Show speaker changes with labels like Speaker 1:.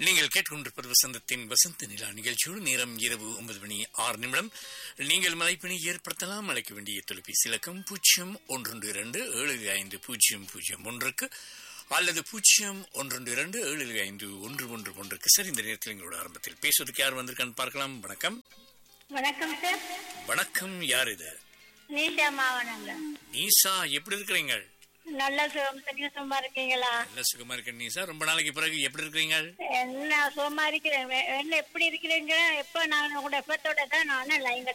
Speaker 1: நீங்கள் கேட்டுக்கொண்டிருப்பது வசந்தத்தின் வசந்த நிலா நிகழ்ச்சியோடு நேரம் இரவு ஒன்பது மணி ஆறு நிமிடம் நீங்கள் மலைப்பணி ஏற்படுத்தலாம் அழைக்க வேண்டிய தொலைபேசி இலக்கம் பூஜ்ஜியம் ஒன்று இரண்டு ஏழு ஐந்து பூஜ்ஜியம் பூஜ்ஜியம் ஒன்றுக்கு அல்லது பூஜ்ஜியம் ஒன்று இரண்டு ஏழு ஐந்து ஒன்று ஒன்று ஒன்றுக்கு சார் இந்த நேரத்தில் எங்களோட ஆரம்பத்தில் பேசுவதற்கு யார் வந்திருக்கான்னு பார்க்கலாம் வணக்கம்
Speaker 2: வணக்கம் சார்
Speaker 1: வணக்கம் யார் இது
Speaker 2: நீஷா மாவனங்க
Speaker 1: நீசா எப்படி இருக்கிறீங்க
Speaker 2: நல்ல சுகம் நீங்க சும்மா இருக்கீங்களா
Speaker 1: நல்ல சுகமா இருக்க நீசா ரொம்ப நாளைக்கு பிறகு எப்படி இருக்கிறீங்க
Speaker 2: என்ன சும்மா இருக்கிறேன் வே- என்ன எப்படி இருக்கிறீங்க எப்ப நான் உங்களோட எப்பத்தோட தான் நான் லைன்